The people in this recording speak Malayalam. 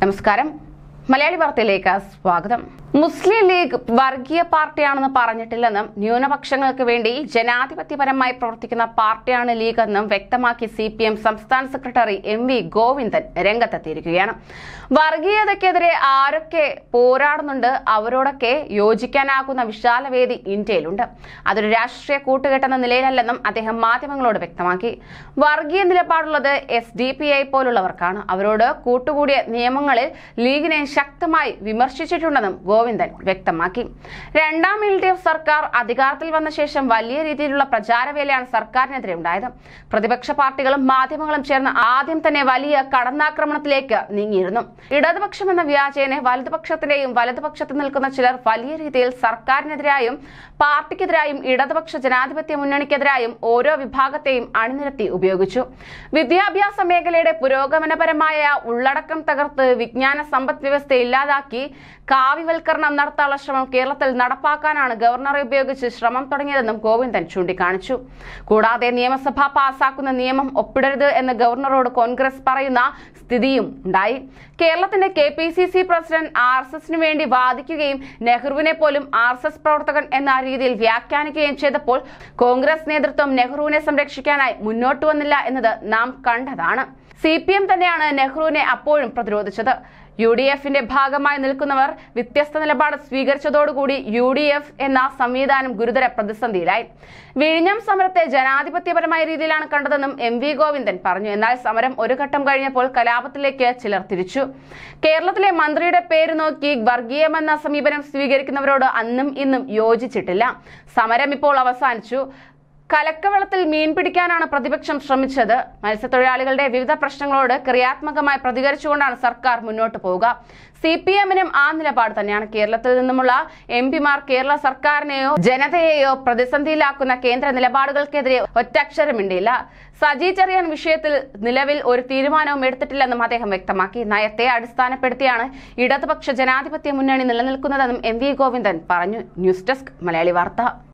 നമസ്കാരം മലയാളി വാർത്തയിലേക്ക് സ്വാഗതം മുസ്ലിം ലീഗ് വർഗീയ പാർട്ടിയാണെന്ന് പറഞ്ഞിട്ടില്ലെന്നും ന്യൂനപക്ഷങ്ങൾക്ക് വേണ്ടി ജനാധിപത്യപരമായി പ്രവർത്തിക്കുന്ന പാർട്ടിയാണ് ലീഗ് എന്നും വ്യക്തമാക്കി സി പി എം സംസ്ഥാന സെക്രട്ടറി എം വി ഗോവിന്ദൻ രംഗത്തെത്തിയിരിക്കുകയാണ് വർഗീയതയ്ക്കെതിരെ ആരൊക്കെ പോരാടുന്നുണ്ട് അവരോടൊക്കെ യോജിക്കാനാകുന്ന വിശാല വേദി ഇന്ത്യയിലുണ്ട് അതൊരു രാഷ്ട്രീയ കൂട്ടുകെട്ടെന്ന നിലയിലല്ലെന്നും അദ്ദേഹം മാധ്യമങ്ങളോട് വ്യക്തമാക്കി വർഗീയ നിലപാടുള്ളത് എസ് ഡി പി ഐ പോലുള്ളവർക്കാണ് അവരോട് കൂട്ടുകൂടിയ നിയമങ്ങളിൽ ലീഗിനെ ശക്തമായി വിമർശിച്ചിട്ടുണ്ടെന്നും ഗോവിന്ദൻ വ്യക്തമാക്കി രണ്ടാം എൽ ഡി എഫ് സർക്കാർ അധികാരത്തിൽ വന്ന ശേഷം വലിയ രീതിയിലുള്ള പ്രചാരവേലയാണ് സർക്കാരിനെതിരെ ഉണ്ടായത് പ്രതിപക്ഷ പാർട്ടികളും മാധ്യമങ്ങളും ചേർന്ന് ആദ്യം തന്നെ വലിയ കടന്നാക്രമണത്തിലേക്ക് നീങ്ങിയിരുന്നു ഇടതുപക്ഷം എന്ന വ്യാജേനെ വലതുപക്ഷത്തിന്റെയും വലതുപക്ഷത്ത് നിൽക്കുന്ന ചിലർ വലിയ രീതിയിൽ സർക്കാരിനെതിരായും പാർട്ടിക്കെതിരായും ഇടതുപക്ഷ ജനാധിപത്യ മുന്നണിക്കെതിരായും ഓരോ വിഭാഗത്തെയും അണിനിരത്തി ഉപയോഗിച്ചു വിദ്യാഭ്യാസ മേഖലയുടെ പുരോഗമനപരമായ ഉള്ളടക്കം തകർത്ത് വിജ്ഞാന സമ്പദ് വ്യവസ്ഥ ഇല്ലാതാക്കി കാവ്യവൽക്കരണം നടത്താനുള്ള ശ്രമം കേരളത്തിൽ നടപ്പാക്കാനാണ് ഗവർണറെ ഉപയോഗിച്ച് ശ്രമം തുടങ്ങിയതെന്നും ഗോവിന്ദൻ ചൂണ്ടിക്കാണിച്ചു കൂടാതെ നിയമസഭ പാസാക്കുന്ന നിയമം ഒപ്പിടരുത് എന്ന് ഗവർണറോട് കോൺഗ്രസ് പറയുന്ന സ്ഥിതിയും ഉണ്ടായി കേരളത്തിന്റെ K P C C president R S എസിന് വേണ്ടി വാദിക്കുകയും നെഹ്റുവിനെ പോലും ആർ എസ് എസ് പ്രവർത്തകൻ എന്ന രീതിയിൽ വ്യാഖ്യാനിക്കുകയും ചെയ്തപ്പോൾ കോൺഗ്രസ് നേതൃത്വം നെഹ്റുവിനെ സംരക്ഷിക്കാനായി മുന്നോട്ട് വന്നില്ല എന്നത് നാം കണ്ടതാണ് സി പി എം തന്നെയാണ് നെഹ്റുവിനെ അപ്പോഴും പ്രതിരോധിച്ചത് യു ഡി എഫിന്റെ ഭാഗമായി നിൽക്കുന്നവർ വ്യത്യസ്ത നിലപാട് സ്വീകരിച്ചതോടുകൂടി യു ഡി എഫ് എന്ന സംവിധാനം ഗുരുതര പ്രതിസന്ധിയിലായി വിഴിഞ്ഞം സമരത്തെ ജനാധിപത്യപരമായ രീതിയിലാണ് കണ്ടതെന്നും എം വി ഗോവിന്ദൻ പറഞ്ഞു എന്നാൽ സമരം ഒരു ഘട്ടം കഴിഞ്ഞപ്പോൾ കലാപത്തിലേക്ക് ചിലർ തിരിച്ചു കേരളത്തിലെ മന്ത്രിയുടെ പേര് നോക്കി വർഗീയമെന്ന സമീപനം സ്വീകരിക്കുന്നവരോട് അന്നും ഇന്നും യോജിച്ചിട്ടില്ല സമരം ഇപ്പോൾ അവസാനിച്ചു കലക്കവെള്ളത്തിൽ മീൻ പിടിക്കാനാണ് പ്രതിപക്ഷം ശ്രമിച്ചത് മത്സ്യത്തൊഴിലാളികളുടെ വിവിധ പ്രശ്നങ്ങളോട് ക്രിയാത്മകമായി പ്രതികരിച്ചുകൊണ്ടാണ് സർക്കാർ മുന്നോട്ട് പോവുക സി പി എമ്മിനും ആ നിലപാട് തന്നെയാണ് കേരളത്തിൽ നിന്നുമുള്ള എം പിമാർ കേരള സർക്കാരിനെയോ ജനതയെയോ പ്രതിസന്ധിയിലാക്കുന്ന കേന്ദ്ര നിലപാടുകൾക്കെതിരെ ഒറ്റക്ഷരമിണ്ടില്ല സജി ചെറിയാൻ വിഷയത്തിൽ നിലവിൽ ഒരു തീരുമാനവും എടുത്തിട്ടില്ലെന്നും അദ്ദേഹം വ്യക്തമാക്കി നയത്തെ അടിസ്ഥാനപ്പെടുത്തിയാണ് ഇടതുപക്ഷ ജനാധിപത്യ മുന്നണി നിലനിൽക്കുന്നതെന്നും എം വി ഗോവിന്ദൻ പറഞ്ഞു ന്യൂസ് ഡെസ്ക് മലയാളി വാർത്ത